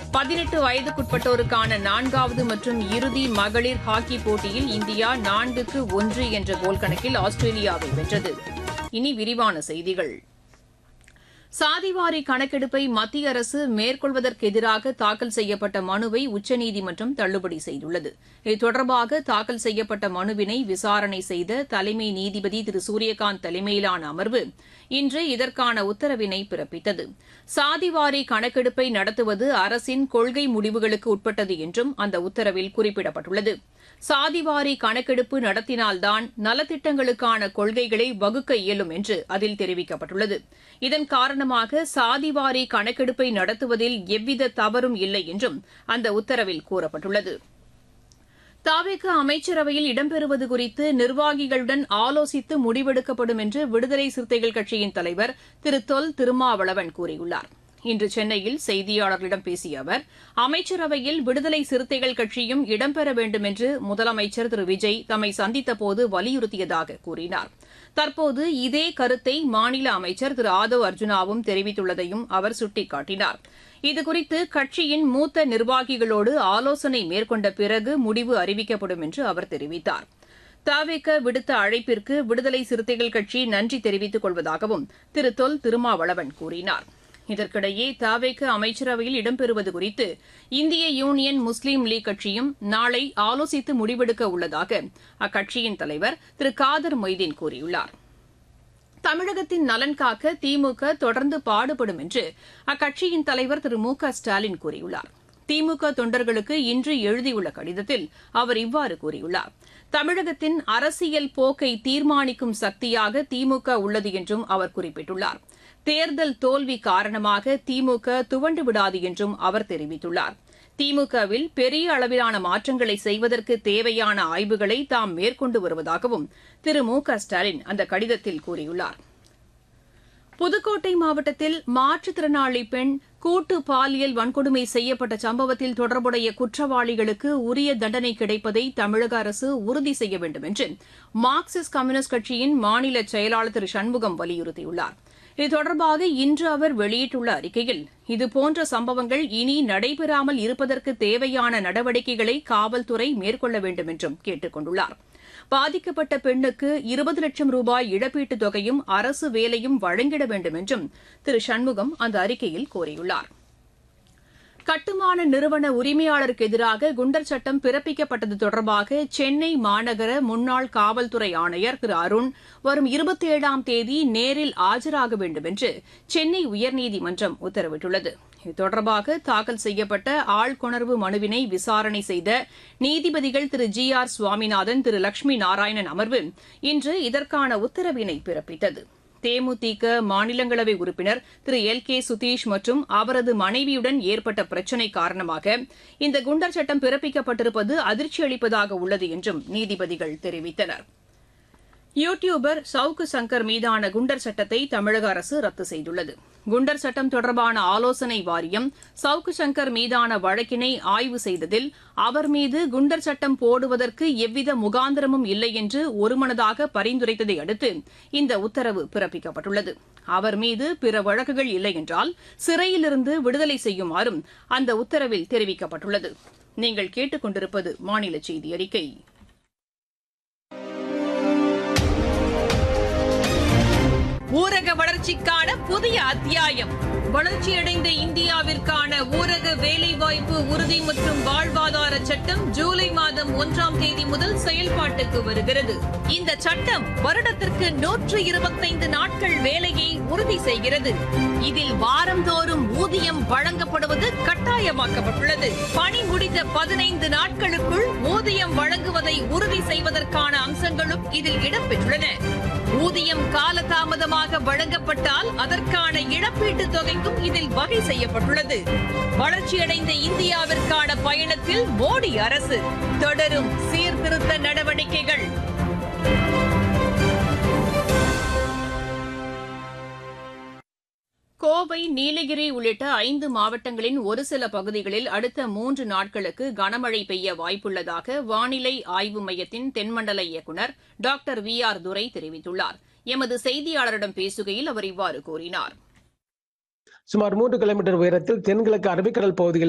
பதினெட்டு வயதுக்குட்பட்டோருக்கான நான்காவது மற்றும் இறுதி மகளிர் ஹாக்கி போட்டியில் இந்தியா நான்குக்கு ஒன்று என்ற கோல் கணக்கில் ஆஸ்திரேலியாவை வென்றது இனி விரிவான செய்திகள் சாதிவாரி கணக்கெடுப்பை மத்திய அரசு மேற்கொள்வதற்கு எதிராக தாக்கல் செய்யப்பட்ட மனுவை உச்சநீதிமன்றம் தள்ளுபடி செய்துள்ளது இது தொடர்பாக தாக்கல் செய்யப்பட்ட மனுவினை விசாரணை செய்த தலைமை நீதிபதி திரு சூரியகாந்த் தலைமையிலான அமர்வு இன்று இதற்கான உத்தரவினை பிறப்பித்தது சாதிவாரி கணக்கெடுப்பை நடத்துவது அரசின் கொள்கை முடிவுகளுக்கு உட்பட்டது என்றும் அந்த உத்தரவில் குறிப்பிடப்பட்டுள்ளது சாதிவாரி கணக்கெடுப்பு நடத்தினால்தான் நலத்திட்டங்களுக்கான கொள்கைகளை வகுக்க இயலும் என்று அதில் தெரிவிக்கப்பட்டுள்ளது இதன் காரணமாக சாதிவாரி கணக்கெடுப்பை நடத்துவதில் எவ்வித தவறும் இல்லை என்றும் அந்த உத்தரவில் கூறப்பட்டுள்ளது தாவேக அமைச்சரவையில் இடம்பெறுவது குறித்து நிர்வாகிகளுடன் ஆலோசித்து முடிவெடுக்கப்படும் என்று விடுதலை சிறுத்தைகள் கட்சியின் தலைவர் திரு தொல் திருமாவளவன் கூறியுள்ளார் இன்று சென்னையில் செய்தியாளர்களிடம் பேசிய அவர் அமைச்சரவையில் விடுதலை சிறுத்தைகள் கட்சியும் இடம்பெற வேண்டும் என்று முதலமைச்சர் திரு விஜய் தம்மை சந்தித்தபோது வலியுறுத்தியதாக கூறினார் தற்போது இதே கருத்தை மாநில அமைச்சர் திரு ஆதவ் அர்ஜுனாவும் தெரிவித்துள்ளதையும் அவர் சுட்டிக்காட்டினார் இதுகுறித்து கட்சியின் மூத்த நிர்வாகிகளோடு ஆலோசனை மேற்கொண்ட பிறகு முடிவு அறிவிக்கப்படும் என்று அவர் தெரிவித்தார் தவிக விடுத்த அழைப்பிற்கு விடுதலை சிறுத்தைகள் கட்சி நன்றி தெரிவித்துக் கொள்வதாகவும் திரு தொல் திருமாவளவன் கூறினார் இதற்கிடையே தாவேக்கு அமைச்சரவையில் இடம்பெறுவது குறித்து இந்திய யூனியன் முஸ்லீம் லீக் கட்சியும் நாளை ஆலோசித்து முடிவெடுக்க உள்ளதாக அக்கட்சியின் தலைவர் திரு காதர் மொய்தீன் கூறியுள்ளார் தமிழகத்தின் நலன் காக்க திமுக தொடர்ந்து பாடுபடும் என்று அக்கட்சியின் தலைவர் திரு மு க ஸ்டாலின் கூறியுள்ளார் திமுக தொண்டர்களுக்கு இன்று எழுதியுள்ள கடிதத்தில் அவர் இவ்வாறு கூறியுள்ளார் தமிழகத்தின் அரசியல் போக்கை தீர்மானிக்கும் சக்தியாக திமுக உள்ளது என்றும் அவர் குறிப்பிட்டுள்ளார் தேர்தல் தோல்வி காரணமாக திமுக துவண்டு விடாது என்றும் அவர் தெரிவித்துள்ளார் திமுகவில் பெரிய அளவிலான மாற்றங்களை செய்வதற்கு தேவையான ஆய்வுகளை தாம் மேற்கொண்டு வருவதாகவும் திரு மு க ஸ்டாலின் அந்த கடிதத்தில் கூறியுள்ளார் புதுக்கோட்டை மாவட்டத்தில் மாற்றுத்திறனாளி பெண் கூட்டு பாலியல் வன்கொடுமை செய்யப்பட்ட சம்பவத்தில் தொடர்புடைய குற்றவாளிகளுக்கு உரிய தண்டனை கிடைப்பதை தமிழக அரசு உறுதி செய்ய வேண்டும் என்று மார்க்சிஸ்ட் கம்யூனிஸ்ட் கட்சியின் மாநில செயலாளர் திரு சண்முகம் வலியுறுத்தியுள்ளார் இது தொடர்பாக இன்று அவர் வெளியிட்டுள்ள அறிக்கையில் இதுபோன்ற சம்பவங்கள் இனி நடைபெறாமல் இருப்பதற்கு தேவையான நடவடிக்கைகளை காவல்துறை மேற்கொள்ள வேண்டும் என்றும் கேட்டுக் கொண்டுள்ளார் பாதிக்கப்பட்ட பெண்ணுக்கு இருபது லட்சம் ரூபாய் இழப்பீட்டுத் தொகையும் அரசு வேலையும் வழங்கிட வேண்டும் என்றும் திரு சண்முகம் அந்த அறிக்கையில் கோரியுள்ளார் கட்டுமான நிறுவன உரிமையாளருக்கு எதிராக குண்டர் சட்டம் பிறப்பிக்கப்பட்டது தொடர்பாக சென்னை மாநகர முன்னாள் காவல்துறை ஆணையர் திரு அருண் வரும் இருபத்தி ஏழாம் தேதி நேரில் ஆஜராக வேண்டும் என்று சென்னை உயர்நீதிமன்றம் உத்தரவிட்டுள்ளது இது தொடர்பாக தாக்கல் செய்யப்பட்ட ஆள்கொணர்வு மனுவினை விசாரணை செய்த நீதிபதிகள் திரு ஜி ஆர் சுவாமிநாதன் திரு லட்சுமி நாராயணன் அமர்வு இன்று இதற்கான உத்தரவினை பிறப்பித்தது தேமுதிக மாநிலங்களவை உறுப்பினர் திரு எல் கே சுதீஷ் மற்றும் அவரது மனைவியுடன் ஏற்பட்ட பிரச்சினை காரணமாக இந்த குண்டர் சட்டம் பிறப்பிக்கப்பட்டிருப்பது அதிர்ச்சி அளிப்பதாக உள்ளது என்றும் நீதிபதிகள் தெரிவித்தனர் யூ டியூபர் சவுக்கு சங்கர் மீதான குண்டர் சட்டத்தை தமிழக அரசு ரத்து செய்துள்ளது குண்டர் சட்டம் தொடர்பான ஆலோசனை வாரியம் சவுக்கு சங்கர் மீதான வழக்கினை ஆய்வு செய்ததில் அவர் மீது குண்டர் சட்டம் போடுவதற்கு எவ்வித முகாந்திரமும் இல்லை என்று ஒருமனதாக பரிந்துரைத்ததை அடுத்து இந்த உத்தரவு பிறப்பிக்கப்பட்டுள்ளது அவர் மீது பிற வழக்குகள் இல்லை என்றால் சிறையிலிருந்து விடுதலை செய்யுமாறும் அந்த உத்தரவில் தெரிவிக்கப்பட்டுள்ளது நீங்கள் கேட்டுக் கொண்டிருப்பது மாநில செய்தி அறிக்கை ஊரக வளர்ச்சிக்கான புதிய அத்தியாயம் வளர்ச்சியடைந்த இந்தியாவிற்கான ஊரக வேலைவாய்ப்பு உறுதி மற்றும் வாழ்வாதார சட்டம் ஜூலை மாதம் ஒன்றாம் தேதி முதல் செயல்பாட்டுக்கு வருகிறது இந்த சட்டம் வருடத்திற்கு நூற்று இருபத்தைந்து நாட்கள் வேலையை உறுதி செய்கிறது இதில் வாரந்தோறும் ஊதியம் வழங்கப்படுவது கட்டாயமாக்கப்பட்டுள்ளது பணி முடிந்த பதினைந்து நாட்களுக்குள் ஊதியம் வழங்குவதை உறுதி செய்வதற்கான அம்சங்களும் இதில் இடம்பெற்றுள்ளன ஊதியம் காலதாமதமாக வழங்கப்பட்டால் அதற்கான இழப்பீட்டுத் தொகைக்கும் இதில் வகை செய்யப்பட்டுள்ளது வளர்ச்சியடைந்த இந்தியாவிற்கான பயணத்தில் மோடி அரசு தொடரும் சீர்திருத்த நடவடிக்கைகள் கோவை நீலகிரி உள்ளிட்ட ஐந்து மாவட்டங்களின் ஒரு சில பகுதிகளில் அடுத்த மூன்று நாட்களுக்கு கனமழை பெய்ய வாய்ப்புள்ளதாக வானிலை ஆய்வு மையத்தின் தென்மண்டல இயக்குநர் டாக்டர் வி ஆர் துரை தெரிவித்துள்ளார் எமது செய்தியாளரிடம் பேசுகையில் அவர் இவ்வாறு கூறினார் சுமார் மூன்று கிலோமீட்டர் உயரத்தில் தென்கிழக்கு அரபிக்கடல் பகுதியில்